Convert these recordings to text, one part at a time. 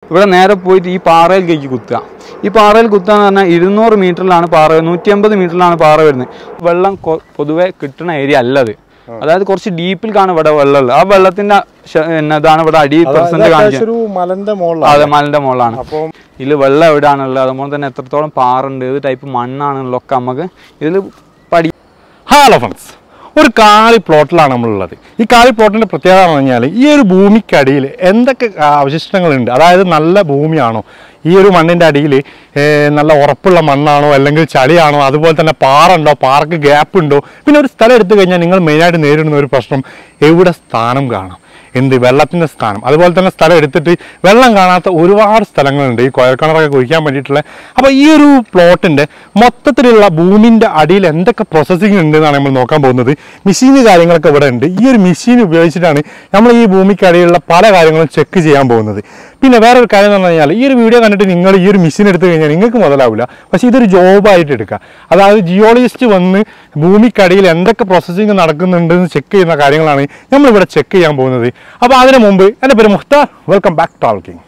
ഇവിടെ നേരെ പോയിട്ട് ഈ പാറയിലേക്ക് കുത്തുക ഈ പാറയിൽ കുത്തുക എന്ന് പറഞ്ഞാൽ ഇരുന്നൂറ് മീറ്ററിലാണ് പാറ നൂറ്റി അമ്പത് മീറ്ററിലാണ് പാറ വരുന്നത് വെള്ളം കൊ- പൊതുവെ കിട്ടുന്ന ഏരിയ അല്ലത് അതായത് കുറച്ച് ഡീപ്പിൽ കാണും ഇവിടെ വെള്ളമുള്ളത് ആ വെള്ളത്തിന്റെ ശ- എന്നതാണ് ഇവിടെ അടി പെർസെന്റ് കാണിച്ചത് ഒരു മലന്റെ മുകളിലാണ് അതെ മലന്റെ മുകളാണ് അപ്പം ഇതിൽ വെള്ളം എവിടെയാണുള്ളത് അതുപോലെ തന്നെ എത്രത്തോളം പാറുണ്ട് ഏത് ടൈപ്പ് മണ്ണാണുള്ളതൊക്കെ നമുക്ക് ഇതിൽ പഠി ഹലോ ഫ്രണ്ട്സ് ഒരു കാലി പ്ലോട്ടിലാണ് നമ്മളുള്ളത് ഈ കാലി പ്ലോട്ടിന്റെ പ്രത്യേകത എന്ന് പറഞ്ഞാൽ ഈ ഒരു ഭൂമിക്കടിയിൽ എന്തൊക്കെ ആ, അവശിഷ്ടങ്ങളുണ്ട് അതായത് നല്ല ഭൂമിയാണോ ഈ ഒരു മണ്ണിന്റെ അടിയിൽ നല്ല ഉറപ്പുള്ള മണ്ണാണോ അല്ലെങ്കിൽ ചളിയാണോ അതുപോലെ തന്നെ പാറുണ്ടോ പാറക്ക് ഗ്യാപ്പ് ഉണ്ടോ പിന്നെ ഒരു സ്ഥലം എടുത്തു കഴിഞ്ഞാൽ നിങ്ങൾ മെയിനായിട്ട് നേരിടുന്ന ഒരു പ്രശ്നം എവിടെ സ്ഥാനം കാണാം എന്ത് വെള്ളത്തിൻ്റെ സ്ഥാനം അതുപോലെ തന്നെ സ്ഥലം എടുത്തിട്ട് വെള്ളം കാണാത്ത ഒരുപാട് സ്ഥലങ്ങളുണ്ട് ഈ കുഴൽക്കിണറൊക്കെ കുഴിക്കാൻ വേണ്ടിയിട്ടുള്ള അപ്പോൾ ഈ ഒരു പ്ലോട്ടിൻ്റെ മൊത്തത്തിലുള്ള ഭൂമിൻ്റെ അടിയിൽ എന്തൊക്കെ പ്രോസസ്സിംഗ് ഉണ്ട് എന്നാണ് നമ്മൾ നോക്കാൻ പോകുന്നത് മെഷീന് കാര്യങ്ങളൊക്കെ ഇവിടെ ഉണ്ട് ഈ ഒരു മെഷീൻ ഉപയോഗിച്ചിട്ടാണ് നമ്മൾ ഈ ഭൂമിക്കടിയിലുള്ള പല കാര്യങ്ങളും ചെക്ക് ചെയ്യാൻ പോകുന്നത് പിന്നെ വേറൊരു കാര്യം എന്ന് പറഞ്ഞു കഴിഞ്ഞാൽ ഈ ഒരു വീഡിയോ കണ്ടിട്ട് നിങ്ങൾ ഈ ഒരു മെഷീൻ എടുത്തു കഴിഞ്ഞാൽ നിങ്ങൾക്ക് മുതലാവില്ല പക്ഷേ ഇതൊരു ജോബായിട്ട് എടുക്കുക അതായത് ജിയോളജിസ്റ്റ് വന്ന് ഭൂമിക്കടിയിൽ എന്തൊക്കെ പ്രോസസ്സിംഗ് നടക്കുന്നുണ്ടെന്ന് ചെക്ക് ചെയ്യുന്ന കാര്യങ്ങളാണ് നമ്മളിവിടെ ചെക്ക് ചെയ്യാൻ പോകുന്നത് അപ്പോൾ അതിന് മുമ്പ് എൻ്റെ പേര് മുഖ്താർ വെൽക്കം ബാക്ക് ടോൾക്കിംഗ്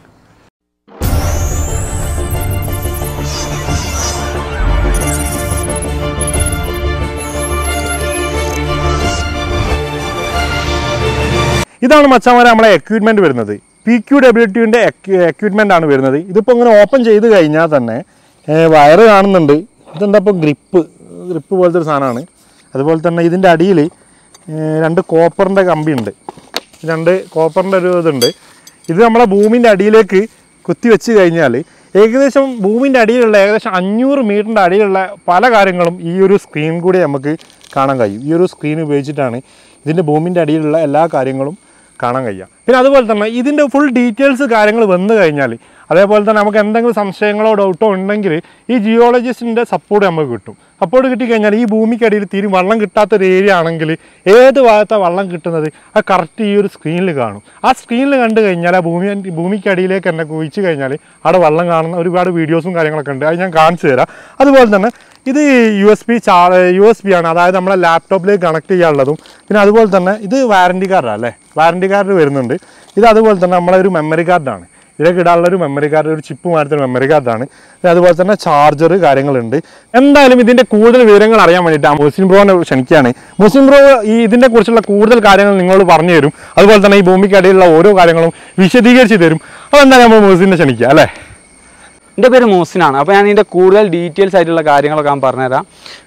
ഇതാണ് മച്ചാമാരെ നമ്മളെ എക്വിപ്മെന്റ് വരുന്നത് പി ക്യു ഡബ്ല്യു ടിയുടെ എക്വിപ്മെന്റ് ആണ് വരുന്നത് ഇതിപ്പോൾ ഇങ്ങനെ ഓപ്പൺ ചെയ്ത് കഴിഞ്ഞാൽ തന്നെ ഏർ വയറ് കാണുന്നുണ്ട് ഇതെന്താ ഇപ്പോൾ ഗ്രിപ്പ് ഗ്രിപ്പ് പോലത്തെ ഒരു സാധനമാണ് അതുപോലെ തന്നെ ഇതിൻ്റെ അടിയിൽ രണ്ട് കോപ്പറിൻ്റെ കമ്പിയുണ്ട് രണ്ട് കോപ്പറിൻ്റെ ഒരു ഇതുണ്ട് ഇത് നമ്മളെ ഭൂമിൻ്റെ അടിയിലേക്ക് കുത്തി വെച്ച് കഴിഞ്ഞാൽ ഏകദേശം ഭൂമിൻ്റെ അടിയിലുള്ള ഏകദേശം അഞ്ഞൂറ് മീറ്ററിൻ്റെ അടിയിലുള്ള പല കാര്യങ്ങളും ഈ ഒരു സ്ക്രീൻ കൂടി നമുക്ക് കാണാൻ കഴിയും ഈ ഒരു സ്ക്രീൻ ഉപയോഗിച്ചിട്ടാണ് ഇതിൻ്റെ ഭൂമിൻ്റെ അടിയിലുള്ള എല്ലാ കാര്യങ്ങളും കാണാൻ കഴിയുക പിന്നെ അതുപോലെ തന്നെ ഇതിൻ്റെ ഫുൾ ഡീറ്റെയിൽസ് കാര്യങ്ങൾ വന്നു കഴിഞ്ഞാൽ അതേപോലെ തന്നെ നമുക്ക് എന്തെങ്കിലും സംശയങ്ങളോ ഡൗട്ടോ ഉണ്ടെങ്കിൽ ഈ ജിയോളജിസ്റ്റിൻ്റെ സപ്പോർട്ട് നമുക്ക് കിട്ടും സപ്പോർട്ട് കിട്ടിക്കഴിഞ്ഞാൽ ഈ ഭൂമിക്കടിയിൽ തീരെ വെള്ളം കിട്ടാത്ത ഒരു ഏരിയ ആണെങ്കിൽ ഏത് ഭാഗത്താണ് വെള്ളം കിട്ടുന്നത് അത് കറക്റ്റ് ഈ ഒരു സ്ക്രീനിൽ കാണും ആ സ്ക്രീനിൽ കണ്ടു കഴിഞ്ഞാൽ ആ ഭൂമി ഭൂമിക്കടിയിലേക്ക് തന്നെ കുഴിച്ച് കഴിഞ്ഞാൽ അവിടെ വെള്ളം കാണുന്ന ഒരുപാട് വീഡിയോസും കാര്യങ്ങളൊക്കെ ഉണ്ട് അത് ഞാൻ കാണിച്ചു തരാം അതുപോലെ തന്നെ ഇത് യു എസ് ബി ചാ യു എസ് ബി ആണ് അതായത് നമ്മളെ ലാപ്ടോപ്പിലേക്ക് കണക്ട് ചെയ്യാനുള്ളതും പിന്നെ അതുപോലെ തന്നെ ഇത് വാറണ്ടി കാർഡാണ് അല്ലേ വാറണ്ടി കാർഡ് വരുന്നുണ്ട് ഇത് അതുപോലെ തന്നെ നമ്മളെ ഒരു മെമ്മറി കാർഡാണ് ഇതിലേക്ക് ഇടാനുള്ള ഒരു മെമ്മറി കാർഡ് ഒരു ചിപ്പ് മാറ്റത്തെ മെമ്മറി കാർഡാണ് പിന്നെ അതുപോലെ തന്നെ ചാർജർ കാര്യങ്ങളുണ്ട് എന്തായാലും ഇതിന്റെ കൂടുതൽ വിവരങ്ങൾ അറിയാൻ വേണ്ടിയിട്ട് മുസ്ലിം ബ്രോനെ ക്ഷണിക്കുകയാണ് മുസ്ലിം ബ്രോ ഈ ഇതിനെ കുറിച്ചുള്ള കൂടുതൽ കാര്യങ്ങൾ നിങ്ങളോട് പറഞ്ഞു തരും അതുപോലെ തന്നെ ഈ ഭൂമിക്കടിയിലുള്ള ഓരോ കാര്യങ്ങളും വിശദീകരിച്ച് തരും അതെന്തായാലും നമ്മൾ മുസ്ലിനെ ക്ഷണിക്കുക അല്ലേ എൻ്റെ പേര് മോസിനാണ് അപ്പോൾ ഞാൻ ഇതിൻ്റെ കൂടുതൽ ഡീറ്റെയിൽസ് ആയിട്ടുള്ള കാര്യങ്ങളൊക്കെ ഞാൻ പറഞ്ഞുതരാം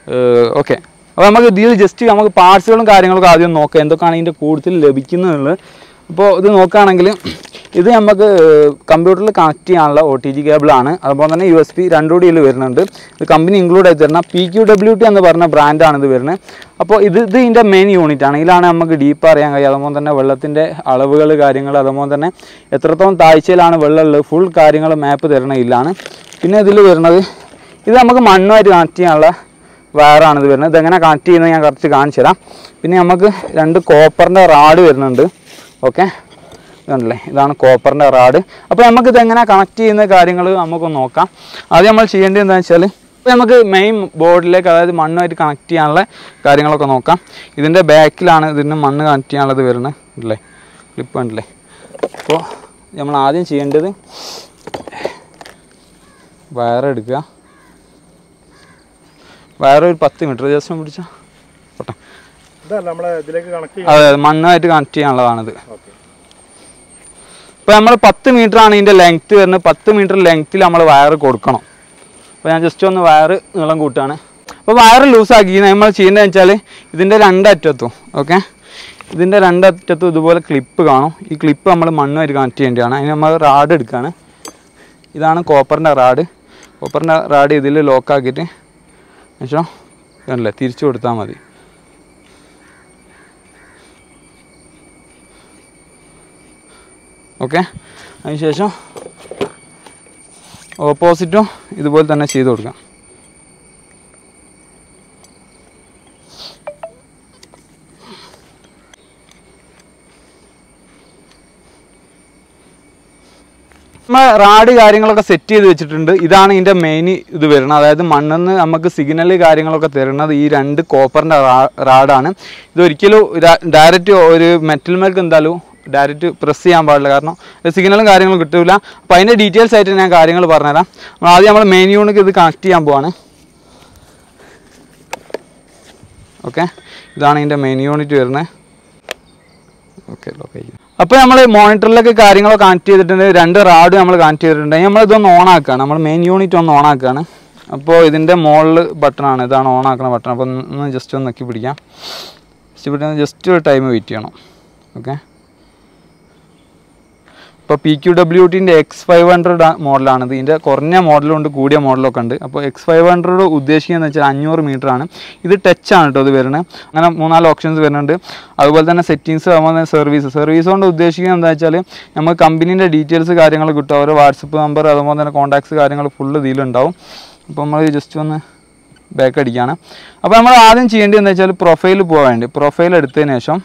ഓക്കെ അപ്പോൾ നമുക്ക് ഇതിൽ ജസ്റ്റ് നമുക്ക് പാർട്സുകളും കാര്യങ്ങളൊക്കെ ആദ്യം നോക്കാം എന്തൊക്കെയാണ് ഇതിൻ്റെ കൂടുതൽ ലഭിക്കുന്നുള്ളത് അപ്പോൾ ഇത് നോക്കുകയാണെങ്കിൽ ഇത് നമുക്ക് കമ്പ്യൂട്ടറിൽ കണക്ട് ചെയ്യാനുള്ള ഒ ടി ജി കേബിളാണ് അതുപോലെ തന്നെ യു എസ് പി രണ്ടുകൂടി ഇതിൽ വരുന്നുണ്ട് ഇത് കമ്പനി ഇൻക്ലൂഡ് ആയി തരുന്ന പി ക്യു ഡബ്ല്യു ടി എന്ന് പറഞ്ഞ ബ്രാൻഡാണ് ഇത് വരുന്നത് അപ്പോൾ ഇത് ഇത് ഇതിൻ്റെ മെയിൻ യൂണിറ്റ് ആണ് ഇതിലാണ് നമുക്ക് ഡീപ്പ് അറിയാൻ കഴിയുക അതുപോലെ തന്നെ വെള്ളത്തിൻ്റെ അളവുകൾ കാര്യങ്ങൾ അതുപോലെ തന്നെ എത്രത്തോളം താഴ്ചയിലാണ് വെള്ളമുള്ളത് ഫുൾ കാര്യങ്ങൾ മാപ്പ് തരുന്ന ഇതിലാണ് പിന്നെ ഇതിൽ വരുന്നത് ഇത് നമുക്ക് മണ്ണുമായിട്ട് കണക്ട് ചെയ്യാനുള്ള വയറാണ് ഇത് വരുന്നത് ഇതെങ്ങനെ കണക്ട് ചെയ്യുന്നത് ഞാൻ കറക്റ്റ് കാണിച്ചു തരാം പിന്നെ നമുക്ക് രണ്ട് കോപ്പറിൻ്റെ റാഡ് വരുന്നുണ്ട് ഓക്കെ ഇതുണ്ടല്ലേ ഇതാണ് കോപ്പറിൻ്റെ റാഡ് അപ്പോൾ നമുക്ക് ഇതെങ്ങനെ കണക്ട് ചെയ്യുന്ന കാര്യങ്ങൾ നമുക്ക് നോക്കാം ആദ്യം നമ്മൾ ചെയ്യേണ്ടത് എന്താണെന്ന് വെച്ചാൽ ഇപ്പോൾ നമുക്ക് മെയിൻ ബോർഡിലേക്ക് അതായത് മണ്ണുമായിട്ട് കണക്ട് ചെയ്യാനുള്ള കാര്യങ്ങളൊക്കെ നോക്കാം ഇതിൻ്റെ ബാക്കിലാണ് ഇതിന് മണ്ണ് കണക്ട് ചെയ്യാനുള്ളത് വരുന്നത് ഉണ്ടല്ലേ ക്ലിപ്പ് ഉണ്ടല്ലേ അപ്പോൾ നമ്മൾ ആദ്യം ചെയ്യേണ്ടത് വയറെടുക്കുക വയറ് ഒരു പത്ത് മീറ്റർ ജസ്റ്റ് പിടിച്ചാൽ പോട്ടെ ഇതല്ല നമ്മളെ ഇതിലേക്ക് കണക്ട് അതെ അതെ മണ്ണുമായിട്ട് കണക്ട് ചെയ്യാനുള്ളതാണിത് ഇപ്പോൾ നമ്മൾ പത്ത് മീറ്റർ ആണ് ഇതിൻ്റെ ലെങ്ത്ത് വരുന്നത് പത്ത് മീറ്റർ ലെങ്ത്തിൽ നമ്മൾ വയർ കൊടുക്കണം അപ്പോൾ ഞാൻ ജസ്റ്റ് ഒന്ന് വയർ നീളം കൂട്ടുകയാണ് അപ്പോൾ വയർ ലൂസാക്കി നമ്മൾ ചെയ്യേണ്ടതെന്ന് വെച്ചാൽ ഇതിൻ്റെ രണ്ടറ്റത്തും ഓക്കെ ഇതിൻ്റെ രണ്ടറ്റത്തും ഇതുപോലെ ക്ലിപ്പ് കാണും ഈ ക്ലിപ്പ് നമ്മൾ മണ്ണുമായിട്ട് കണക്ട് ചെയ്യേണ്ടതാണ് അതിന് നമ്മൾ റാഡ് എടുക്കുകയാണ് ഇതാണ് കോപ്പറിൻ്റെ റാഡ് കോപ്പറിൻ്റെ റാഡ് ഇതിൽ ലോക്കാക്കിയിട്ട് പക്ഷേ ഇതല്ലേ തിരിച്ചു കൊടുത്താൽ മതി ഓക്കെ അതിനുശേഷം ഓപ്പോസിറ്റും ഇതുപോലെ തന്നെ ചെയ്ത് കൊടുക്കാം നമ്മൾ റാഡ് കാര്യങ്ങളൊക്കെ സെറ്റ് ചെയ്ത് വെച്ചിട്ടുണ്ട് ഇതാണ് ഇതിൻ്റെ മെയിൻ ഇത് വരുന്നത് അതായത് മണ്ണെന്ന് നമുക്ക് സിഗ്നൽ കാര്യങ്ങളൊക്കെ തരുന്നത് ഈ രണ്ട് കോപ്പറിൻ്റെ റാഡാണ് ഇത് ഒരിക്കലും ഡയറക്റ്റ് ഒരു മെറ്റൽ മേൽക്ക് എന്തായാലും ഡയറക്റ്റ് പ്രസ് ചെയ്യാൻ പാടില്ല കാരണം സിഗ്നലും കാര്യങ്ങളും കിട്ടില്ല അപ്പോൾ അതിൻ്റെ ഡീറ്റെയിൽസ് ആയിട്ട് ഞാൻ കാര്യങ്ങൾ പറഞ്ഞുതരാം അപ്പോൾ ആദ്യം നമ്മൾ മെയിൻ യൂണിറ്റ് ഇത് കണക്ട് ചെയ്യാൻ പോവാണ് ഓക്കെ ഇതാണ് ഇതിൻ്റെ മെയിൻ യൂണിറ്റ് വരുന്നത് ഓക്കെ ഓക്കെ അപ്പോൾ നമ്മൾ മോണിറ്ററിലൊക്കെ കാര്യങ്ങളൊക്കെ കണക്ട് ചെയ്തിട്ടുണ്ട് രണ്ട് റാഡ് നമ്മൾ കണക്ട് ചെയ്തിട്ടുണ്ട് നമ്മൾ ഇതൊന്ന് ഓൺ ആക്കുകയാണ് നമ്മൾ മെയിൻ യൂണിറ്റ് ഒന്ന് ഓൺ ആക്കുകയാണ് അപ്പോൾ ഇതിൻ്റെ മുകളിൽ ബട്ടണാണ് ഇതാണ് ഓൺ ആക്കുന്ന ബട്ടൺ അപ്പോൾ ഒന്ന് ജസ്റ്റ് ഒന്ന് നെക്കി പിടിക്കാം ജസ്റ്റ് പിടിക്കാൻ ജസ്റ്റ് ഒരു ടൈം വെയിറ്റ് ചെയ്യണം ഓക്കെ ഇപ്പോൾ പി ക്യു ഡബ്ല്യു ടിൻ്റെ എക്സ് ഫൈവ് ഹൺഡ്രഡ് മോഡലാണിത് ഇതിൻ്റെ കുറഞ്ഞ മോഡലുണ്ട് കൂടിയ മോഡലൊക്കെ ഉണ്ട് അപ്പോൾ എക്സ് ഫൈവ് ഹൺഡ്രഡ് ഉദ്ദേശിക്കുന്നത് വെച്ചാൽ അഞ്ഞൂറ് മീറ്റർ ആണ് ഇത് ടച്ച് ആണ് കേട്ടോ ഇത് വരുന്നത് അങ്ങനെ മൂന്നാല് ഓപ്ഷൻസ് വരുന്നുണ്ട് അതുപോലെ തന്നെ സെറ്റിങ്സ് അതുപോലെ തന്നെ സർവീസ് സർവീസ് കൊണ്ട് ഉദ്ദേശിക്കുന്നത് എന്താ വെച്ചാൽ നമുക്ക് കമ്പനീൻ്റെ ഡീറ്റെയിൽസ് കാര്യങ്ങൾ കിട്ടും അവരുടെ വാട്സപ്പ് നമ്പർ അതുപോലെ തന്നെ കോൺടാക്ട്സ് കാര്യങ്ങൾ ഫുള്ള് ഇതിലുണ്ടാവും അപ്പോൾ നമ്മൾ ജസ്റ്റ് ഒന്ന് ബാക്ക് അടിക്കുകയാണ് അപ്പോൾ നമ്മൾ ആദ്യം ചെയ്യേണ്ടത് എന്താ വെച്ചാൽ പ്രൊഫൈൽ പോകാൻ വേണ്ടി പ്രൊഫൈൽ എടുത്തതിന് ശേഷം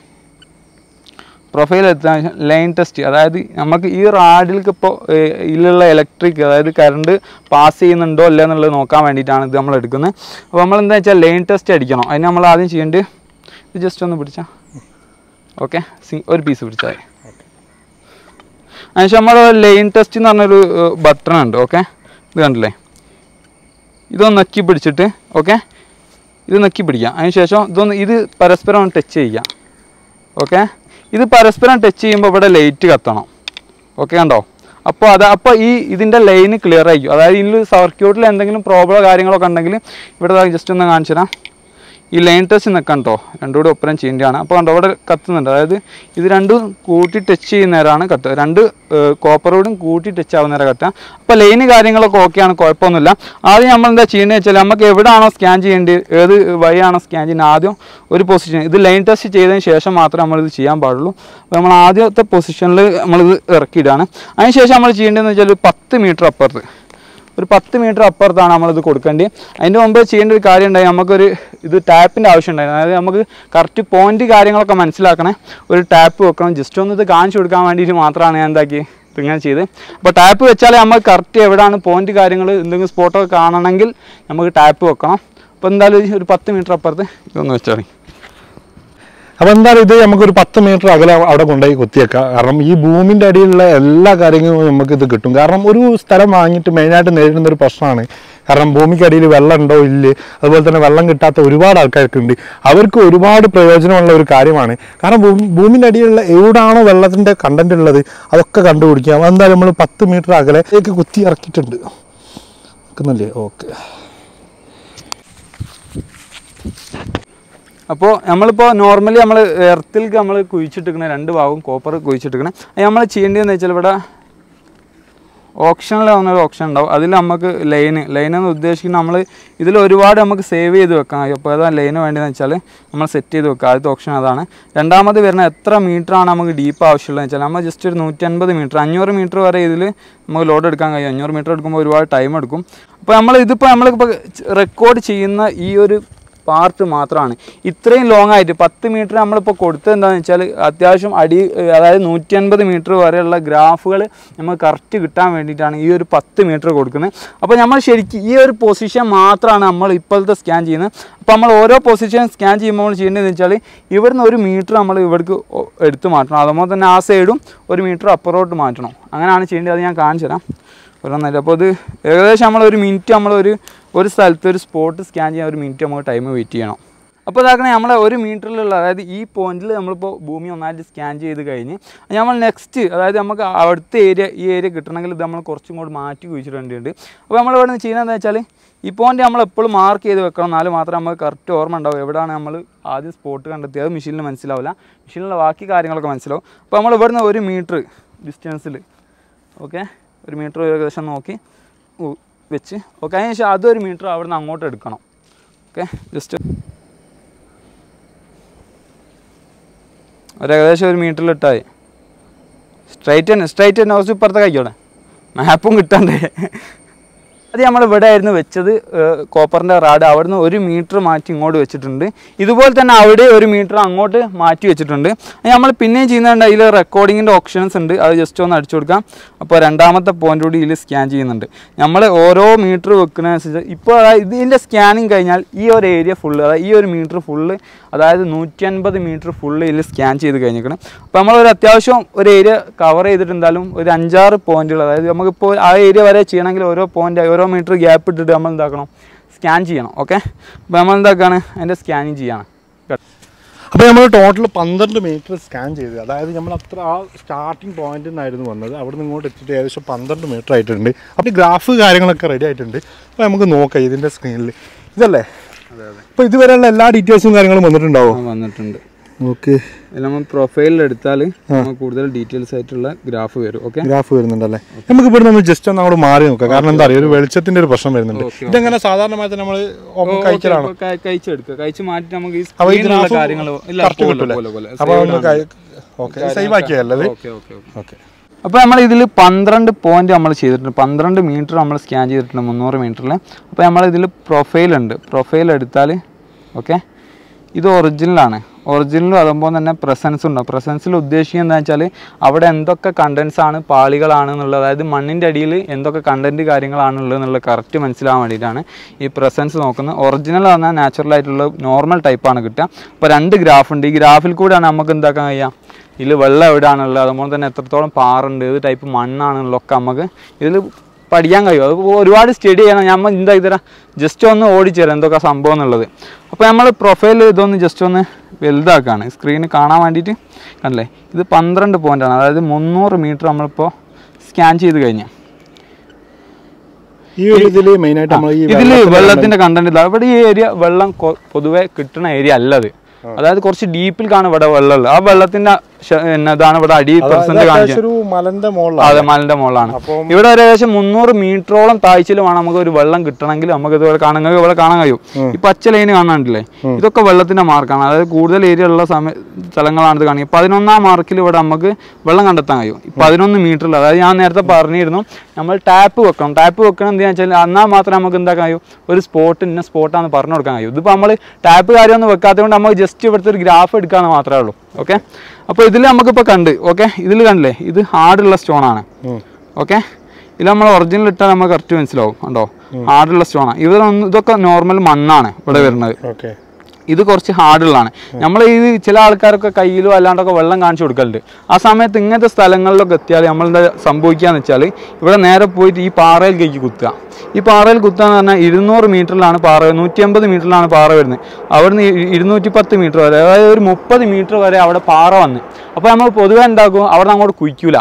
പ്രൊഫൈൽ എടുത്തതിന് ശേഷം ലൈൻ ടെസ്റ്റ് അതായത് നമുക്ക് ഈ റാഡിലേക്ക് ഇപ്പോൾ ഇതിലുള്ള ഇലക്ട്രിക് അതായത് കറണ്ട് പാസ് ചെയ്യുന്നുണ്ടോ അല്ല എന്നുള്ളത് നോക്കാൻ വേണ്ടിയിട്ടാണ് ഇത് നമ്മൾ എടുക്കുന്നത് അപ്പോൾ നമ്മൾ എന്താ വെച്ചാൽ ലൈൻ ടെസ്റ്റ് അടിക്കണം അതിന് നമ്മൾ ആദ്യം ചെയ്യേണ്ടത് ഇത് ജസ്റ്റ് ഒന്ന് പിടിച്ചാൽ ഓക്കെ ഒരു പീസ് പിടിച്ചാൽ മതി അതിനുശേഷം നമ്മൾ ലൈൻ ടെസ്റ്റ് എന്ന് പറഞ്ഞൊരു ബട്ടൺ ഉണ്ട് ഓക്കെ ഇത് കണ്ടില്ലേ ഇതൊന്ന് നക്കി പിടിച്ചിട്ട് ഓക്കെ ഇത് നക്കി പിടിക്കാം അതിന് ശേഷം ഇതൊന്ന് ഇത് പരസ്പരം ടച്ച് ചെയ്യുക ഓക്കെ ഇത് പരസ്പരം ടച്ച് ചെയ്യുമ്പോൾ ഇവിടെ ലൈറ്റ് കത്തണം ഓക്കെ കണ്ടോ അപ്പോൾ അത് അപ്പോൾ ഈ ഇതിൻ്റെ ലൈന് ക്ലിയർ ആയിരിക്കും അതായത് ഇതിൽ സർക്യൂട്ടിൽ എന്തെങ്കിലും പ്രോബ്ലം കാര്യങ്ങളൊക്കെ ഉണ്ടെങ്കിൽ ഇവിടെ ജസ്റ്റ് ഒന്ന് കാണിച്ചു തരാം ഈ ലൈൻ ടെസ്റ്റ് നിൽക്കണം കേട്ടോ രണ്ടും കൂടി ഒപ്പരം ചെയ്യേണ്ടതാണ് അപ്പോൾ കണ്ടോ ഇവിടെ കത്തുന്നുണ്ട് അതായത് ഇത് രണ്ടും കൂട്ടി ടച്ച് ചെയ്യുന്ന നേരമാണ് കത്ത് രണ്ട് കോപ്പറോടും കൂട്ടി ടച്ച് ആവുന്ന നേരം കത്തുക അപ്പോൾ ലൈന് കാര്യങ്ങളൊക്കെ ഓക്കെയാണ് കുഴപ്പമൊന്നുമില്ല ആദ്യം നമ്മൾ എന്താ ചെയ്യേണ്ടത് വെച്ചാൽ നമുക്ക് എവിടെയാണോ സ്കാൻ ചെയ്യേണ്ടത് ഏത് വഴിയാണോ സ്കാൻ ചെയ്യുന്നത് ആദ്യം ഒരു പൊസിഷൻ ഇത് ലൈൻ ടെസ്റ്റ് ചെയ്തതിന് ശേഷം മാത്രമേ നമ്മളിത് ചെയ്യാൻ പാടുള്ളൂ അപ്പോൾ നമ്മൾ ആദ്യത്തെ പൊസിഷനിൽ നമ്മളിത് ഇറക്കിയിടാണ് അതിന് ശേഷം നമ്മൾ ചെയ്യേണ്ടതെന്ന് വെച്ചാൽ ഒരു പത്ത് മീറ്റർ അപ്പുറത്ത് ഒരു പത്ത് മീറ്റർ അപ്പുറത്താണ് നമ്മളിത് കൊടുക്കേണ്ടത് അതിൻ്റെ മുമ്പ് ചെയ്യേണ്ട ഒരു കാര്യം ഉണ്ടായി നമുക്കൊരു ഇത് ടാപ്പിൻ്റെ ആവശ്യം ഉണ്ടായിരുന്നു അതായത് നമുക്ക് കറക്റ്റ് പോയിന്റ് കാര്യങ്ങളൊക്കെ മനസ്സിലാക്കണേ ഒരു ടാപ്പ് വെക്കണം ജസ്റ്റ് ഒന്ന് ഇത് കാണിച്ചു കൊടുക്കാൻ വേണ്ടിയിട്ട് മാത്രമാണ് ഞാൻ എന്താക്കി ഇങ്ങനെ ചെയ്ത് അപ്പോൾ ടാപ്പ് വെച്ചാലേ നമുക്ക് കറക്റ്റ് എവിടെയാണ് പോയിന്റ് കാര്യങ്ങൾ എന്തെങ്കിലും സ്പോട്ടൊക്കെ കാണണമെങ്കിൽ നമുക്ക് ടാപ്പ് വെക്കണം അപ്പോൾ എന്തായാലും ഒരു പത്ത് മീറ്റർ അപ്പുറത്ത് ഇതൊന്ന് വെച്ചാൽ മതി അപ്പോൾ എന്തായാലും ഇത് നമുക്കൊരു പത്ത് മീറ്റർ അകലെ അവിടെ കൊണ്ടുപോയി കുത്തിയേക്കാം കാരണം ഈ ഭൂമിൻ്റെ അടിയിലുള്ള എല്ലാ കാര്യങ്ങളും നമുക്ക് ഇത് കിട്ടും കാരണം ഒരു സ്ഥലം വാങ്ങിയിട്ട് മെയിനായിട്ട് നേരിടുന്ന ഒരു പ്രശ്നമാണ് കാരണം ഭൂമിക്കടിയിൽ വെള്ളം ഉണ്ടോ ഇല്ലേ അതുപോലെ തന്നെ വെള്ളം കിട്ടാത്ത ഒരുപാട് ആൾക്കാർക്കുണ്ട് അവർക്ക് ഒരുപാട് പ്രയോജനമുള്ള ഒരു കാര്യമാണ് കാരണം ഭൂമി ഭൂമിൻ്റെ അടിയിലുള്ള എവിടാണോ വെള്ളത്തിൻ്റെ കണ്ടന്റ് ഉള്ളത് അതൊക്കെ കണ്ടുപിടിക്കാം എന്തായാലും നമ്മൾ പത്ത് മീറ്റർ അകലേക്ക് കുത്തി ഇറക്കിയിട്ടുണ്ട് നിൽക്കുന്നില്ലേ ഓക്കെ അപ്പോൾ നമ്മളിപ്പോൾ നോർമലി നമ്മൾ എർത്തിലേക്ക് നമ്മൾ കുഴിച്ചിട്ടിരിക്കണ രണ്ട് ഭാഗവും കോപ്പർ കുഴിച്ചിട്ടിരിക്കണേ അത് നമ്മൾ ചെയ്യേണ്ടതെന്ന് വെച്ചാൽ ഇവിടെ ഓപ്ഷനിൽ വന്നൊരു ഓപ്ഷൻ ഉണ്ടാവും അതിൽ നമുക്ക് ലൈന് ലൈൻ എന്ന് ഉദ്ദേശിക്കുന്നത് നമ്മൾ ഇതിൽ ഒരുപാട് നമുക്ക് സേവ് ചെയ്ത് വെക്കാം അപ്പോൾ ഏതാ ലൈന് വേണ്ടതെന്ന് വെച്ചാൽ നമ്മൾ സെറ്റ് ചെയ്ത് വെക്കുക ആദ്യത്തെ ഓപ്ഷൻ അതാണ് രണ്ടാമത് വരുന്ന എത്ര മീറ്ററാണ് നമുക്ക് ഡീപ്പ് ആവശ്യമുള്ളതെന്ന് വെച്ചാൽ നമ്മൾ ജസ്റ്റ് ഒരു നൂറ്റി അൻപത് മീറ്റർ അഞ്ഞൂറ് മീറ്റർ വരെ ഇതിൽ നമുക്ക് ലോഡ് എടുക്കാൻ കഴിയും അഞ്ഞൂറ് മീറ്റർ എടുക്കുമ്പോൾ ഒരുപാട് ടൈം എടുക്കും അപ്പോൾ നമ്മൾ ഇതിപ്പോൾ നമ്മളിപ്പോൾ റെക്കോർഡ് ചെയ്യുന്ന ഈ ഒരു പാർട്ട് മാത്രമാണ് ഇത്രയും ലോങ് ആയിട്ട് പത്ത് മീറ്റർ നമ്മളിപ്പോൾ കൊടുത്തത് എന്താണെന്ന് വെച്ചാൽ അത്യാവശ്യം അടി അതായത് നൂറ്റി അൻപത് മീറ്റർ വരെയുള്ള ഗ്രാഫുകൾ നമുക്ക് കറക്റ്റ് കിട്ടാൻ വേണ്ടിയിട്ടാണ് ഈ ഒരു പത്ത് മീറ്റർ കൊടുക്കുന്നത് അപ്പോൾ നമ്മൾ ശരിക്കും ഈ ഒരു പൊസിഷൻ മാത്രമാണ് നമ്മൾ ഇപ്പോഴത്തെ സ്കാൻ ചെയ്യുന്നത് അപ്പോൾ നമ്മൾ ഓരോ പൊസിഷൻ സ്കാൻ ചെയ്യുമ്പോൾ നമ്മൾ ചെയ്യേണ്ടതെന്ന് വെച്ചാൽ ഇവിടുന്ന് ഒരു മീറ്റർ നമ്മൾ ഇവിടേക്ക് ഒ- എടുത്ത് മാറ്റണം അതുപോലെ തന്നെ ആ സൈഡും ഒരു മീറ്റർ അപ്പുറത്തോട്ട് മാറ്റണം അങ്ങനെയാണ് ചെയ്യേണ്ടത് അത് ഞാൻ കാണിച്ചു തരാം ഒരെണ്ണമില്ല അപ്പോൾ ഇത് ഏകദേശം നമ്മൾ ഒരു മിനിറ്റ് നമ്മളൊരു ഒരു സ്ഥലത്ത് ഒരു സ്പോട്ട് സ്കാൻ ചെയ്യാൻ ഒരു മിനിറ്റ് നമുക്ക് ടൈം വെയിറ്റ് ചെയ്യണം അപ്പോൾ ഇതാക്കണേ നമ്മളെ ഒരു മീറ്ററിലുള്ള അതായത് ഈ പോയിന്റിൽ നമ്മളിപ്പോൾ ഭൂമി ഒന്നായിട്ട് സ്കാൻ ചെയ്ത് കഴിഞ്ഞ് നമ്മൾ നെക്സ്റ്റ് അതായത് നമുക്ക് അടുത്ത ഏരിയ ഈ ഏരിയ കിട്ടണമെങ്കിൽ ഇത് നമ്മൾ കുറച്ചും കൂടി മാറ്റി കുഴിച്ചിടേണ്ടതുണ്ട് അപ്പോൾ നമ്മൾ ഇവിടെ നിന്ന് ചെയ്യുന്നത് എന്താ വെച്ചാൽ ഈ പോയിന്റ് നമ്മൾ എപ്പോഴും മാർക്ക് ചെയ്ത് വെക്കണം എന്നാലും മാത്രമേ നമുക്ക് കറക്റ്റ് ഓർമ്മ ഉണ്ടാവും എവിടെയാണ് നമ്മൾ ആദ്യം സ്പോട്ട് കണ്ടെത്തിയത് അത് മെഷീനിൽ മനസ്സിലാവില്ല മെഷീനിലുള്ള ബാക്കി കാര്യങ്ങളൊക്കെ മനസ്സിലാവും അപ്പോൾ നമ്മൾ ഇവിടുന്ന് ഒരു മീറ്റർ ഡിസ്റ്റൻസിൽ ഓക്കെ ഒരു മീറ്റർ ഏകദേശം നോക്കി ഉ- വെച്ച് ഓക്കെ അതിന് ശേഷം അതൊരു മീറ്റർ അവിടെ നിന്ന് അങ്ങോട്ട് എടുക്കണം ഓക്കെ ജസ്റ്റ് ഒരു ഏകദേശം ഒരു മീറ്ററിൽ ഇട്ടായി സ്ട്രൈറ്റ് തന്നെ സ്ട്രൈറ്റ് തന്നെ കുറച്ച് ഇപ്പുറത്തെ കഴിക്കോടെ മാപ്പും കിട്ടണ്ടേ അത് നമ്മൾ ഇവിടെ ആയിരുന്നു വെച്ചത് കോപ്പറിൻ്റെ റാഡ് അവിടുന്ന് ഒരു മീറ്റർ മാറ്റി ഇങ്ങോട്ട് വെച്ചിട്ടുണ്ട് ഇതുപോലെ തന്നെ അവിടെ ഒരു മീറ്റർ അങ്ങോട്ട് മാറ്റി വെച്ചിട്ടുണ്ട് നമ്മൾ പിന്നെയും ചെയ്യുന്നുണ്ട് അതിൽ റെക്കോർഡിങ്ങിൻ്റെ ഓപ്ഷൻസ് ഉണ്ട് അത് ജസ്റ്റ് ഒന്ന് അടിച്ചു കൊടുക്കാം അപ്പോൾ രണ്ടാമത്തെ പോയിന്റ് കൂടി ഇതിൽ സ്കാൻ ചെയ്യുന്നുണ്ട് നമ്മൾ ഓരോ മീറ്റർ വെക്കുന്നതനുസരിച്ച് ഇപ്പോൾ അതായത് ഇതിൻ്റെ സ്കാനിങ് കഴിഞ്ഞാൽ ഈ ഒരു ഏരിയ ഫുള്ള് അതായത് ഈ ഒരു മീറ്റർ ഫുള്ള് അതായത് നൂറ്റി അൻപത് മീറ്റർ ഫുള്ള് ഇതിൽ സ്കാൻ ചെയ്ത് കഴിഞ്ഞിരിക്കണം അപ്പോൾ നമ്മളൊരു അത്യാവശ്യം ഒരു ഏരിയ കവർ ചെയ്തിട്ടുണ്ടാലും ഒരു അഞ്ചാറ് പോയിന്റുകൾ അതായത് നമുക്കിപ്പോൾ ആ ഏരിയ വരെ ചെയ്യണമെങ്കിൽ ഓരോ പോയിന്റ് ഓരോ മീറ്റർ ഗ്യാപ്പ് ഇട്ടിട്ട് നമ്മൾ എന്താക്കണം സ്കാൻ ചെയ്യണം ഓക്കെ അപ്പോൾ നമ്മൾ എന്താക്കാണ് അതിൻ്റെ സ്കാനിങ് ചെയ്യണം അപ്പോൾ നമ്മൾ ടോട്ടൽ പന്ത്രണ്ട് മീറ്റർ സ്കാൻ ചെയ്ത് അതായത് നമ്മൾ അത്ര ആ സ്റ്റാർട്ടിംഗ് പോയിന്റിൽ നിന്നായിരുന്നു വന്നത് അവിടെ നിന്ന് ഇങ്ങോട്ട് എത്തിയിട്ട് ഏകദേശം പന്ത്രണ്ട് മീറ്റർ ആയിട്ടുണ്ട് അപ്പോൾ ഗ്രാഫ് കാര്യങ്ങളൊക്കെ റെഡി ആയിട്ടുണ്ട് അപ്പോൾ നമുക്ക് നോക്കാം ഇതിൻ്റെ സ്ക്രീനിൽ ഇതല്ലേ അതെ അതെ അപ്പോൾ ഇതുവരെയുള്ള എല്ലാ ഡീറ്റെയിൽസും കാര്യങ്ങളും വന്നിട്ടുണ്ടാവോ വന്നിട്ടുണ്ട് ഓക്കെ ഇതിൽ നമ്മൾ പ്രൊഫൈലിൽ എടുത്താൽ നമുക്ക് കൂടുതൽ ഡീറ്റെയിൽസ് ആയിട്ടുള്ള ഗ്രാഫ് വരും ഓക്കെ ഗ്രാഫ് വരുന്നുണ്ടല്ലേ നമുക്ക് ഇവിടെ നിന്ന് ജസ്റ്റ് ഒന്ന് അങ്ങോട്ട് മാറി നോക്കാം കാരണം എന്താ പറയുക ഒരു വെളിച്ചത്തിന്റെ ഒരു പ്രശ്നം വരുന്നുണ്ട് ഓക്കെ, ഇതെങ്ങനെ സാധാരണമായിട്ട് നമ്മൾ കഴിക്കലാണ് കഴിച്ചെടുക്കുക കഴിച്ച് മാറ്റി നമുക്ക് ഈ അപ്പോൾ ഈ സ്ക്രീനിലുള്ള ഗ്രാഫ് കാര്യങ്ങൾ ഇല്ല കറക്റ്റ് പോലെ, കിട്ടൂലേ പോലെ, പോലെ. അപ്പോൾ Saved ഒന്ന് ആണ്. ഓക്കെ സേവ് ആക്കിയല്ലേ ഓക്കെ ഓക്കെ ഓക്കെ ഓക്കെ അപ്പോൾ നമ്മൾ ഇതിൽ പന്ത്രണ്ട് പോയിന്റ് നമ്മൾ ചെയ്തിട്ടുണ്ട് പന്ത്രണ്ട് മീറ്റർ നമ്മൾ സ്കാൻ ചെയ്തിട്ടുണ്ട് മുന്നൂറ് മീറ്ററിൽ അപ്പോൾ നമ്മൾ ഇതിൽ പ്രൊഫൈൽ ഉണ്ട് പ്രൊഫൈൽ എടുത്താൽ ഓക്കെ ഇത് ഒറിജിനലാണ് ഒറിജിനലും അതുപോലെ തന്നെ പ്രസൻസ് ഉണ്ട് പ്രസൻസിൽ ഉദ്ദേശിക്കുന്നത് എന്താ വെച്ചാൽ അവിടെ എന്തൊക്കെ കണ്ടൻസ് ആണ് പാളികളാണ് എന്നുള്ളത് അതായത് മണ്ണിൻ്റെ അടിയിൽ എന്തൊക്കെ കണ്ടൻറ്റ് കാര്യങ്ങളാണുള്ളത് എന്നുള്ളത് കറക്റ്റ് മനസ്സിലാവാൻ വേണ്ടിയിട്ടാണ് ഈ പ്രസൻസ് നോക്കുന്നത് ഒറിജിനൽ പറഞ്ഞാൽ നാച്ചുറൽ ആയിട്ടുള്ള നോർമൽ ടൈപ്പാണ് കിട്ടുക അപ്പോൾ രണ്ട് ഗ്രാഫ് ഉണ്ട് ഈ ഗ്രാഫിൽ കൂടെയാണ് നമുക്ക് എന്താക്കാൻ കഴിയുക ഇതിൽ വെള്ളം എവിടെയാണുള്ളത് അതുപോലെ തന്നെ എത്രത്തോളം പാറുണ്ട് ഏത് ടൈപ്പ് മണ്ണാണെന്നുള്ളതൊക്കെ നമുക്ക് ഇതിൽ പഠിക്കാൻ കഴിയും അത് ഒരുപാട് സ്റ്റഡി ചെയ്യണം നമ്മൾ എന്താ ഇതരാം ജസ്റ്റ് ഒന്ന് ഓടിച്ചേരാം എന്തൊക്കെ സംഭവം എന്നുള്ളത് അപ്പോൾ നമ്മൾ പ്രൊഫൈൽ ഇതൊന്ന് ജസ്റ്റ് ഒന്ന് വലുതാക്കുകയാണ് സ്ക്രീനിൽ കാണാൻ വേണ്ടിയിട്ട് കണ്ടില്ലേ ഇത് പന്ത്രണ്ട് പോയിൻ്റാണ് അതായത് മുന്നൂറ് മീറ്റർ നമ്മളിപ്പോൾ സ്കാൻ ചെയ്ത് കഴിഞ്ഞു ഈ ഒരു ഇതിൽ മെയിനായിട്ട് നമ്മൾ ഈ ഇതിൽ വെള്ളത്തിന്റെ കണ്ടന്റ് ഇല്ല ഇവിടെ ഈ ഏരിയ വെള്ളം കൊ- പൊതുവെ കിട്ടുന്ന ഏരിയ അല്ലത് അതായത് കുറച്ച് ഡീപ്പിൽ കാണും ഇവിടെ വെള്ളമുള്ളത് ആ വെള്ളത്തിന്റെ ശ- എന്നതാണ് ഇവിടെ അടി പെർസെന്റ് കാണിച്ചത് ഒരു മലന്റെ മുകളിലാണ് അതെ മലന്റെ മുകളിലാണ് അപ്പം- ഇവിടെ ഒരു ഏകദേശം മുന്നൂറ് മീറ്ററോളം താഴ്ചയിൽ വേണം നമുക്ക് ഒരു വെള്ളം കിട്ടണമെങ്കിൽ നമുക്ക് ഇതുപോലെ കാണാൻ നിങ്ങൾക്ക് ഇവിടെ കാണാൻ കഴിയും ഈ പച്ച ലൈന് കാണാണ്ടില്ലേ ഇതൊക്കെ വെള്ളത്തിന്റെ മാർക്കാണ് അതായത് കൂടുതൽ ഏരിയ ഉള്ള സമയ സ്ഥലങ്ങളാണ് ഇത് കാണിക്കുക പതിനൊന്നാം മാർക്കിൽ ഇവിടെ നമുക്ക് വെള്ളം കണ്ടെത്താൻ കഴിയും ഈ പതിനൊന്ന് മീറ്ററിൽ അതായത് ഞാൻ നേരത്തെ പറഞ്ഞിരുന്നു നമ്മൾ ടാപ്പ് വെക്കണം ടാപ്പ് വെക്കണം എന്താണെന്ന് വെച്ചാൽ എന്നാൽ മാത്രമേ നമുക്ക് എന്താക്കാൻ കഴിയും ഒരു സ്പോട്ട് ഇന്ന സ്പോട്ടാന്ന് പറഞ്ഞു കൊടുക്കാൻ കഴിയും ഇതിപ്പോൾ നമ്മൾ ടാപ്പ് കാര്യമൊന്നും വെക്കാത്തത് കൊണ്ട് നമുക്ക് ജസ്റ്റ് ഇവിടുത്തെ ഒരു ഗ്രാഫ് എടുക്കാന്ന് മാത്രമേ ഉള്ളൂ ഓക്കെ അപ്പോൾ ഇതിൽ നമുക്കിപ്പോൾ കണ്ട് ഓക്കെ ഇതിൽ കണ്ടില്ലേ ഇത് ഹാർഡുള്ള സ്റ്റോൺ ആണ് ഓക്കെ ഇതിൽ നമ്മൾ ഒറിജിനൽ ഇട്ടാൽ നമുക്ക് കറക്റ്റ് മനസ്സിലാവും കണ്ടോ ഹാർഡുള്ള സ്റ്റോണാണ് ഇതൊന്നും ഇതൊക്കെ നോർമൽ മണ്ണാണ് ഇവിടെ വരുന്നത് ഓക്കെ ഇത് കുറച്ച് ഹാർഡുള്ളതാണ് നമ്മൾ ഈ ചില ആൾക്കാരൊക്കെ കയ്യിലോ അല്ലാണ്ടൊക്കെ വെള്ളം കാണിച്ചു കൊടുക്കലുണ്ട് ആ സമയത്ത് ഇങ്ങനത്തെ സ്ഥലങ്ങളിലൊക്കെ എത്തിയാൽ നമ്മൾ എന്താ സംഭവിക്കുകയെന്ന് വെച്ചാൽ ഇവിടെ നേരെ പോയിട്ട് ഈ പാറയിൽ കൈക്ക് കുത്തുക ഈ പാറയിൽ കുത്തുക എന്ന് പറഞ്ഞാൽ ഇരുന്നൂറ് മീറ്ററിലാണ് പാറ നൂറ്റി അമ്പത് മീറ്ററിലാണ് പാറ വരുന്നത് അവിടുന്ന് ഇ- ഇരുന്നൂറ്റി പത്ത് മീറ്റർ വരെ അതായത് ഒരു മുപ്പത് മീറ്റർ വരെ അവിടെ പാറ വന്ന് അപ്പോൾ നമ്മൾ പൊതുവെ എന്താക്കും അവിടെ നിന്ന് അങ്ങോട്ട് കുഴിക്കൂല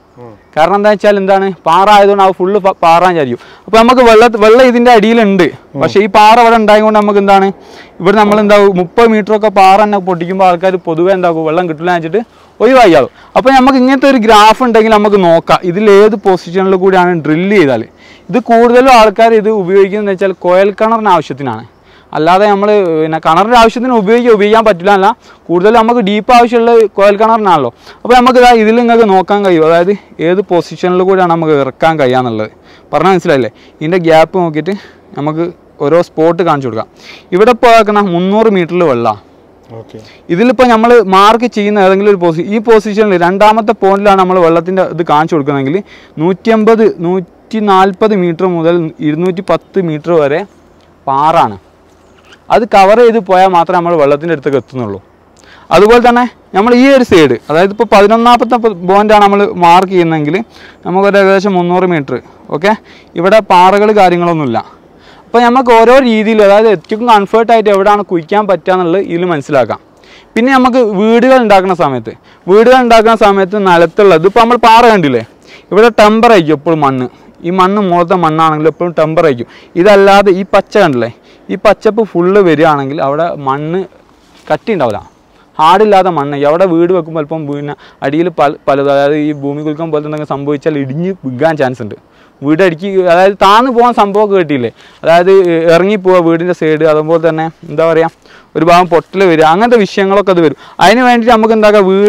കാരണം എന്താ വെച്ചാൽ എന്താണ് പാറ ആയതുകൊണ്ട് ആ ഫുള്ള് പാറാൻ വിചാരിക്കും അപ്പൊ നമുക്ക് വെള്ള വെള്ളം ഇതിന്റെ അടിയിലുണ്ട് പക്ഷേ ഈ പാറ ഇവിടെ ഉണ്ടായതുകൊണ്ട് നമുക്ക് എന്താണ് ഇവിടെ നമ്മൾ എന്താവും മുപ്പത് മീറ്റർ ഒക്കെ പാറ തന്നെ പൊട്ടിക്കുമ്പോൾ ആൾക്കാർ പൊതുവെ എന്താക്കും വെള്ളം കിട്ടില്ല വെച്ചിട്ട് ഒഴിവാക്കിയാവും അപ്പൊ നമുക്ക് ഇങ്ങനത്തെ ഒരു ഗ്രാഫ് ഉണ്ടെങ്കിൽ നമുക്ക് നോക്കാം ഇതിൽ ഏത് പൊസിഷനിൽ കൂടിയാണ് ഡ്രില്ല് ചെയ്താൽ ഇത് കൂടുതലും ആൾക്കാർ ഇത് ഉപയോഗിക്കുന്നത് വെച്ചാൽ കോയൽ കിണറിന് ആവശ്യത്തിനാണ് അല്ലാതെ നമ്മൾ പിന്നെ കിണറിൻ്റെ ആവശ്യത്തിന് ഉപയോഗിക്കുക ഉപയോഗിക്കാൻ പറ്റില്ല അല്ല കൂടുതൽ നമുക്ക് ഡീപ്പ് ആവശ്യമുള്ള കോയൽ കിണറിനാണല്ലോ അപ്പോൾ നമുക്ക് ഇതാ ഇതിൽ നിങ്ങൾക്ക് നോക്കാൻ കഴിയും അതായത് ഏത് പൊസിഷനിൽ കൂടിയാണ് നമുക്ക് ഇറക്കാൻ കഴിയാന്നുള്ളത് പറഞ്ഞാൽ മനസ്സിലായില്ലേ ഇതിൻ്റെ ഗ്യാപ്പ് നോക്കിയിട്ട് നമുക്ക് ഓരോ സ്പോട്ട് കാണിച്ചു കൊടുക്കാം ഇവിടെ ഇപ്പോൾ ആക്കണ മുന്നൂറ് മീറ്ററിൽ വെള്ളമാണ് ഓക്കെ ഇതിലിപ്പോൾ നമ്മൾ മാർക്ക് ചെയ്യുന്ന ഏതെങ്കിലും ഒരു പൊസിഷൻ ഈ പൊസിഷനിൽ രണ്ടാമത്തെ പോയിന്റിലാണ് നമ്മൾ വെള്ളത്തിൻ്റെ ഇത് കാണിച്ചു കൊടുക്കുന്നതെങ്കിൽ നൂറ്റി അമ്പത് നൂറ്റി നാൽപ്പത് മീറ്റർ മുതൽ ഇരുന്നൂറ്റി പത്ത് മീറ്റർ വരെ പാറാണ് അത് കവർ ചെയ്ത് പോയാൽ മാത്രമേ നമ്മൾ വെള്ളത്തിൻ്റെ അടുത്തേക്ക് എത്തുന്നുള്ളൂ അതുപോലെ തന്നെ നമ്മൾ ഈ ഒരു സൈഡ് അതായത് ഇപ്പോൾ പതിനൊന്നാമത്തെ പോയിന്റാണ് നമ്മൾ മാർക്ക് ചെയ്യുന്നതെങ്കിൽ നമുക്കൊരു ഏകദേശം മുന്നൂറ് മീറ്റർ ഓക്കെ ഇവിടെ പാറകൾ കാര്യങ്ങളൊന്നുമില്ല അപ്പോൾ നമുക്ക് ഓരോ രീതിയിൽ അതായത് ഏറ്റവും കംഫർട്ടായിട്ട് എവിടെയാണ് കുഴിക്കാൻ പറ്റുക എന്നുള്ളത് ഇതിൽ മനസ്സിലാക്കാം പിന്നെ നമുക്ക് വീടുകൾ ഉണ്ടാക്കുന്ന സമയത്ത് വീടുകൾ ഉണ്ടാക്കുന്ന സമയത്ത് നിലത്തുള്ളത് ഇപ്പോൾ നമ്മൾ പാറ കണ്ടില്ലേ ഇവിടെ ടെമ്പർ ആയിരിക്കും എപ്പോഴും മണ്ണ് ഈ മണ്ണ് മുകളത്തെ മണ്ണാണെങ്കിൽ എപ്പോഴും ടെമ്പർ ആയിരിക്കും ഇതല്ലാതെ ഈ പച്ച കണ്ടില്ലേ ഈ പച്ചപ്പ് ഫുള്ള് വരികയാണെങ്കിൽ അവിടെ മണ്ണ് കട്ടി ഉണ്ടാവില്ല ഹാർഡില്ലാത്ത മണ്ണ് അവിടെ വീട് വെക്കുമ്പോൾ അല്പം പിന്നെ അടിയിൽ പല പലത് അതായത് ഈ ഭൂമി കുലുക്കം പോലത്തെ എന്തെങ്കിലും സംഭവിച്ചാൽ ഇടിഞ്ഞ് വിൽക്കാൻ ചാൻസ് ഉണ്ട് വീട് അടിക്ക് അതായത് താന്ന് പോകാൻ സംഭവമൊക്കെ കിട്ടിയില്ലേ അതായത് ഇറങ്ങിപ്പോവുക വീടിൻ്റെ സൈഡ് അതുപോലെ തന്നെ എന്താ പറയുക ഒരു ഭാഗം പൊട്ടൽ വരിക അങ്ങനത്തെ വിഷയങ്ങളൊക്കെ അത് വരും അതിന് വേണ്ടിയിട്ട് നമുക്ക് എന്താക്കാം വീട്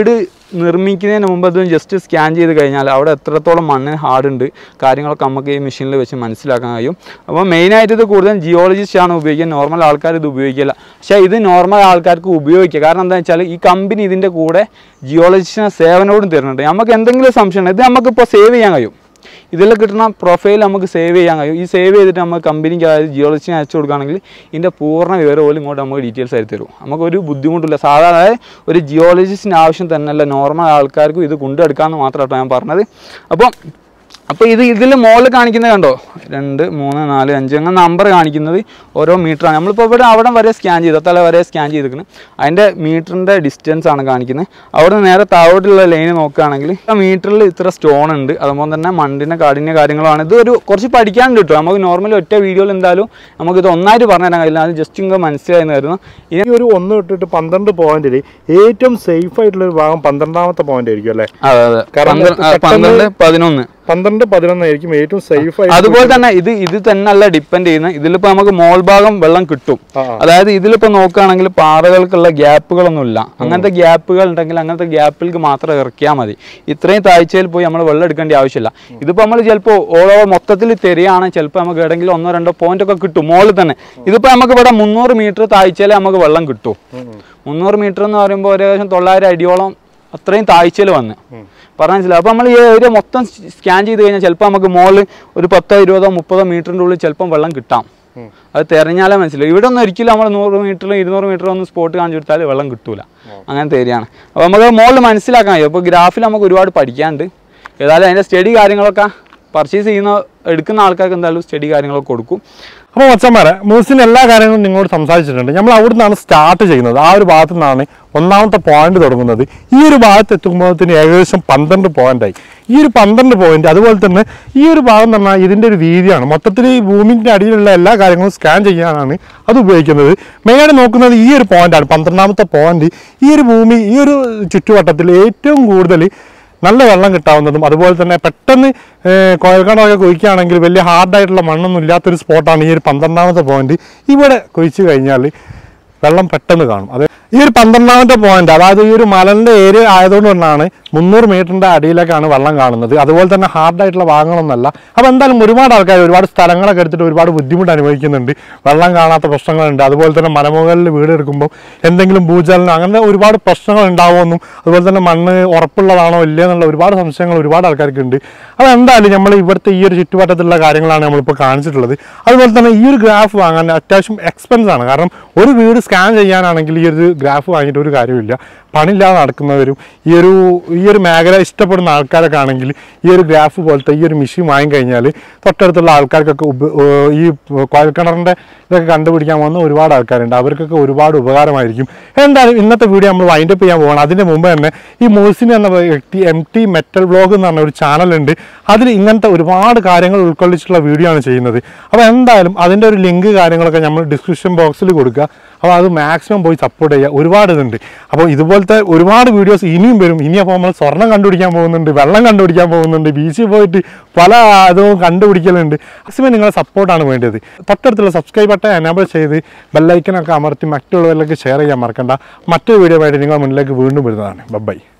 നിർമ്മിക്കുന്നതിന് മുമ്പ് അത് ജസ്റ്റ് സ്കാൻ ചെയ്ത് കഴിഞ്ഞാൽ അവിടെ എത്രത്തോളം മണ്ണ് ഹാർഡ് ഉണ്ട് കാര്യങ്ങളൊക്കെ നമുക്ക് ഈ മെഷീനിൽ വെച്ച് മനസ്സിലാക്കാൻ കഴിയും അപ്പോൾ മെയിനായിട്ട് ഇത് കൂടുതലും ജിയോളജിസ്റ്റ് ആണ് ഉപയോഗിക്കുക നോർമൽ ആൾക്കാർ ഇത് ഉപയോഗിക്കില്ല പക്ഷേ ഇത് നോർമൽ ആൾക്കാർക്ക് ഉപയോഗിക്കുക കാരണം എന്താ വെച്ചാൽ ഈ കമ്പനി ഇതിൻ്റെ കൂടെ ജിയോളജിസ്റ്റിനെ സേവനോടും തരുന്നുണ്ട് നമുക്ക് എന്തെങ്കിലും സംശയം ഉണ്ട് ഇത് നമുക്കിപ്പോൾ സേവ് ചെയ്യാൻ കഴിയും ഇതിൽ കിട്ടുന്ന പ്രൊഫൈൽ നമുക്ക് സേവ് ചെയ്യാൻ കഴിയും ഈ സേവ് ചെയ്തിട്ട് നമുക്ക് കമ്പനിക്ക് അതായത് ജിയോളജിനെ അയച്ചു കൊടുക്കുകയാണെങ്കിൽ ഇതിൻ്റെ പൂർണ്ണ വിവരം പോലും ഇങ്ങോട്ട് നമുക്ക് ഡീറ്റെയിൽസ് ആയിട്ട് തരും നമുക്കൊരു ബുദ്ധിമുട്ടില്ല സാധാരണ അതായത് ഒരു ജിയോളജിസ്റ്റിന് ആവശ്യം തന്നെയല്ല നോർമൽ ആൾക്കാർക്കും ഇത് കൊണ്ടെടുക്കാമെന്ന് മാത്രമാട്ടോ ഞാൻ പറഞ്ഞത് അപ്പോൾ അപ്പോൾ ഇത് ഇതിൽ മുകളിൽ കാണിക്കുന്നത് കണ്ടോ രണ്ട് മൂന്ന് നാല് അഞ്ച് അങ്ങനെ നമ്പർ കാണിക്കുന്നത് ഓരോ മീറ്ററാണ് നമ്മളിപ്പോൾ ഇവിടെ അവിടെ വരെ സ്കാൻ ചെയ്തു തല വരെ സ്കാൻ ചെയ്തിരിക്കുന്നത് അതിൻ്റെ മീറ്ററിൻ്റെ ഡിസ്റ്റൻസ് ആണ് കാണിക്കുന്നത് അവിടെ നിന്ന് നേരെ താഴോട്ടുള്ള ലൈന് നോക്കുകയാണെങ്കിൽ ആ മീറ്ററിൽ ഇത്ര സ്റ്റോൺ ഉണ്ട് അതുപോലെ തന്നെ മണ്ണിൻ്റെ കാഠിന്യ കാര്യങ്ങളാണ് ഇത് ഒരു കുറച്ച് പഠിക്കാനുണ്ട് കേട്ടോ നമുക്ക് നോർമലി ഒറ്റ വീഡിയോയിൽ എന്തായാലും നമുക്കിത് ഒന്നായിട്ട് പറഞ്ഞു തരാൻ കഴിയില്ല അത് ജസ്റ്റ് ഇങ്ങനെ മനസ്സിലായെന്ന് കരുതുന്നു ഇനി ഈ ഒരു ഒന്ന് തൊട്ടിട്ട് പന്ത്രണ്ട് പോയിന്റിൽ ഏറ്റവും സേഫ് ആയിട്ടുള്ള ഒരു ഭാഗം പന്ത്രണ്ടാമത്തെ പോയിന്റ് ആയിരിക്കും അല്ലേ അതെ അതെ കാരണം പന്ത്രണ്ട് ആ, പെട്ടെന്ന് പന്ത്രണ്ട് പതിനൊന്ന് പന്ത്രണ്ട് പതിനൊന്നായിരിക്കും ഏറ്റവും സേഫ് ആയിട്ട് അതുപോലെ തന്നെ ഇത് ഇത് തന്നെയല്ല ഡിപ്പെൻഡ് ചെയ്യുന്നത് ഇതിലിപ്പോ നമുക്ക് മോൾ ഭാഗം വെള്ളം കിട്ടും ആ, ആ. അതായത് ഇതിലിപ്പോ നോക്കുകയാണെങ്കിൽ പാറകൾക്കുള്ള ഗ്യാപ്പുകളൊന്നും ഇല്ല അങ്ങനത്തെ ഗ്യാപ്പുകൾ ഉണ്ടെങ്കിൽ അങ്ങനത്തെ ഗ്യാപ്പിലേക്ക് മാത്രം ഇറക്കിയാൽ മതി ഇത്രയും താഴ്ചയിൽ പോയി നമ്മൾ വെള്ളം എടുക്കേണ്ട ആവശ്യമില്ല ഇതിപ്പോ നമ്മൾ ചിലപ്പോൾ ഓൾ ഓവർ മൊത്തത്തിൽ തരികയാണ് ചിലപ്പോൾ നമുക്ക് എവിടെയെങ്കിലും ഒന്നോ രണ്ടോ പോയിന്റ് ഒക്കെ കിട്ടും മോളിൽ തന്നെ ഇതിപ്പോ നമുക്ക് ഇവിടെ മുന്നൂറ് മീറ്റർ താഴ്ചയിൽ നമുക്ക് വെള്ളം കിട്ടും മുന്നൂറ് മീറ്റർ എന്ന് പറയുമ്പോൾ ഏകദേശം തൊള്ളായിരം അടിയോളം അത്രയും താഴ്ചയിൽ വന്ന് പറഞ്ഞാൽ മനസ്സിലായി അപ്പോൾ നമ്മൾ ഈ ഏരിയ മൊത്തം സ്കാൻ ചെയ്ത് കഴിഞ്ഞാൽ ചിലപ്പോൾ നമുക്ക് മുകളിൽ ഒരു പത്തോ ഇരുപതോ മുപ്പതോ മീറ്ററിൻ്റെ ഉള്ളിൽ ചിലപ്പം വെള്ളം കിട്ടാം അത് തെരഞ്ഞാലേ മനസ്സിലാവും ഇവിടെ ഒന്നും ഒരിക്കലും നമ്മൾ നൂറ് മീറ്റർ ഇരുന്നൂറ് മീറ്റർ ഒന്നും സ്പോട്ട് കാണിച്ചു കൊടുത്താൽ വെള്ളം കിട്ടൂല അങ്ങനത്തെ ഏരിയയാണ് അപ്പോൾ നമുക്ക് മുകളിൽ മനസ്സിലാക്കാൻ കഴിയും അപ്പോൾ ഗ്രാഫിൽ നമുക്ക് ഒരുപാട് പഠിക്കാനുണ്ട് ഏതായാലും അതിൻ്റെ സ്റ്റഡി കാര്യങ്ങളൊക്കെ പർച്ചേസ് ചെയ്യുന്ന എടുക്കുന്ന ആൾക്കാർക്ക് എന്തായാലും സ്റ്റഡി കാര്യങ്ങളൊക്കെ കൊടുക്കും അപ്പോൾ മച്ചന്മാരെ മൂസിന് എല്ലാ കാര്യങ്ങളും നിങ്ങളോട് സംസാരിച്ചിട്ടുണ്ട് നമ്മൾ അവിടെ നിന്നാണ് സ്റ്റാർട്ട് ചെയ്യുന്നത് ആ ഒരു ഭാഗത്തു നിന്നാണ് ഒന്നാമത്തെ പോയിന്റ് തുടങ്ങുന്നത് ഈ ഒരു ഭാഗത്ത് എത്തുമ്പോഴത്തേന് ഏകദേശം പന്ത്രണ്ട് പോയിന്റായി ഈ ഒരു പന്ത്രണ്ട് പോയിന്റ് അതുപോലെ തന്നെ ഈ ഒരു ഭാഗം എന്ന് പറഞ്ഞാൽ ഇതിൻ്റെ ഒരു വീതിയാണ് മൊത്തത്തിൽ ഈ ഭൂമിൻ്റെ അടിയിലുള്ള എല്ലാ കാര്യങ്ങളും സ്കാൻ ചെയ്യാനാണ് അത് ഉപയോഗിക്കുന്നത് മെയിനായിട്ട് നോക്കുന്നത് ഈ ഒരു പോയിന്റാണ് പന്ത്രണ്ടാമത്തെ പോയിന്റ് ഈ ഒരു ഭൂമി ഈ ഒരു ചുറ്റുവട്ടത്തിൽ ഏറ്റവും കൂടുതൽ നല്ല വെള്ളം കിട്ടാവുന്നതും അതുപോലെ തന്നെ പെട്ടെന്ന് കുഴൽക്കിണറൊക്കെ കുഴിക്കുകയാണെങ്കിൽ വലിയ ഹാർഡായിട്ടുള്ള മണ്ണൊന്നും ഇല്ലാത്തൊരു സ്പോട്ടാണ് ഈ ഒരു പന്ത്രണ്ടാമത്തെ പോയിന്റ് ഇവിടെ കുഴിച്ച് കഴിഞ്ഞാൽ വെള്ളം പെട്ടെന്ന് കാണും അത് ഈ ഒരു പന്ത്രണ്ടാമത്തെ പോയിന്റ് അതായത് ഈ ഒരു മലന്റെ ഏരിയ ആയതുകൊണ്ട് തന്നെയാണ് മുന്നൂറ് മീറ്ററിന്റെ അടിയിലേക്കാണ് വെള്ളം കാണുന്നത് അതുപോലെ തന്നെ ഹാർഡായിട്ടുള്ള ഭാഗങ്ങളൊന്നല്ല അപ്പോൾ എന്തായാലും ഒരുപാട് ആൾക്കാർ ഒരുപാട് സ്ഥലങ്ങളൊക്കെ എടുത്തിട്ട് ഒരുപാട് ബുദ്ധിമുട്ട് അനുഭവിക്കുന്നുണ്ട് വെള്ളം കാണാത്ത പ്രശ്നങ്ങളുണ്ട് അതുപോലെ തന്നെ മലമുകളിൽ വീട് എടുക്കുമ്പോൾ എന്തെങ്കിലും ഭൂചലനം അങ്ങനെ ഒരുപാട് പ്രശ്നങ്ങൾ ഉണ്ടാവുമെന്നും അതുപോലെ തന്നെ മണ്ണ് ഉറപ്പുള്ളതാണോ ഇല്ലേ എന്നുള്ള ഒരുപാട് സംശയങ്ങൾ ഒരുപാട് ആൾക്കാർക്ക് ഉണ്ട് അപ്പോൾ എന്തായാലും നമ്മൾ ഇവിടുത്തെ ഈ ഒരു ചുറ്റുവട്ടത്തിലുള്ള കാര്യങ്ങളാണ് നമ്മളിപ്പോൾ കാണിച്ചിട്ടുള്ളത് അതുപോലെ തന്നെ ഈ ഒരു ഗ്രാഫ് വാങ്ങാൻ അത്യാവശ്യം എക്സ്പെൻസ് ആണ് കാരണം ഒരു വീട് സ്കാൻ ചെയ്യാനാണെങ്കിൽ ഈ ഒരു ഗ്രാഫ് വാങ്ങിയിട്ട് ഒരു കാര്യമില്ല പണിയില്ലാതെ നടക്കുന്നവരും ഈ ഒരു ഈ ഒരു മേഖല ഇഷ്ടപ്പെടുന്ന ആൾക്കാരൊക്കെ ആണെങ്കിൽ ഈ ഒരു ഗ്രാഫ് പോലത്തെ ഈ ഒരു മെഷീൻ വാങ്ങിക്കഴിഞ്ഞാൽ തൊട്ടടുത്തുള്ള ആൾക്കാർക്കൊക്കെ ഉപ- ഏർ ഈ കുഴൽക്കിണറിൻ്റെ ഇതൊക്കെ കണ്ടുപിടിക്കാൻ പോകുന്ന ഒരുപാട് ആൾക്കാരുണ്ട് അവർക്കൊക്കെ ഒരുപാട് ഉപകാരമായിരിക്കും എന്തായാലും ഇന്നത്തെ വീഡിയോ നമ്മൾ വൈൻഡ് അപ്പ് ചെയ്യാൻ പോകണം അതിൻ്റെ മുമ്പ് തന്നെ ഈ മോസിൻ എന്ന വ്യക്തി എം ടി മെറ്റൽ ബ്ലോഗ് എന്ന് പറഞ്ഞ ഒരു ചാനലുണ്ട് അതിൽ ഇങ്ങനത്തെ ഒരുപാട് കാര്യങ്ങൾ ഉൾക്കൊള്ളിച്ചിട്ടുള്ള വീഡിയോ ആണ് ചെയ്യുന്നത് അപ്പോൾ എന്തായാലും അതിൻ്റെ ഒരു ലിങ്ക് കാര്യങ്ങളൊക്കെ നമ്മൾ ഡിസ്ക്രിപ്ഷൻ ബോക്സിൽ കൊടുക്കുക അപ്പോൾ അത് മാക്സിമം പോയി സപ്പോർട്ട് ചെയ്യുക ഒരുപാട് ഇതുണ്ട് അപ്പോൾ ഇതുപോലത്തെ ഒരുപാട് വീഡിയോസ് ഇനിയും വരും ഇനി അപ്പോൾ നമ്മൾ സ്വർണം കണ്ടുപിടിക്കാൻ പോകുന്നുണ്ട് വെള്ളം കണ്ടുപിടിക്കാൻ പോകുന്നുണ്ട് ബീച്ചിൽ പോയിട്ട് പല ഇതും കണ്ടുപിടിക്കലുണ്ട് മാക്സിമം നിങ്ങളെ സപ്പോർട്ടാണ് വേണ്ടത് തൊട്ടടുത്തുള്ള സബ്സ്ക്രൈബ് ബട്ടൺ എനാബിൾ ചെയ്ത് ബെല്ലൈക്കനൊക്കെ അമർത്തി മറ്റുള്ളവരിലേക്ക് ഷെയർ ചെയ്യാൻ മറക്കണ്ട മറ്റൊരു വീഡിയോ ആയിട്ട് നിങ്ങളുടെ മുന്നിലേക്ക് വീണ്ടും വരുന്നതാണ് ബൈ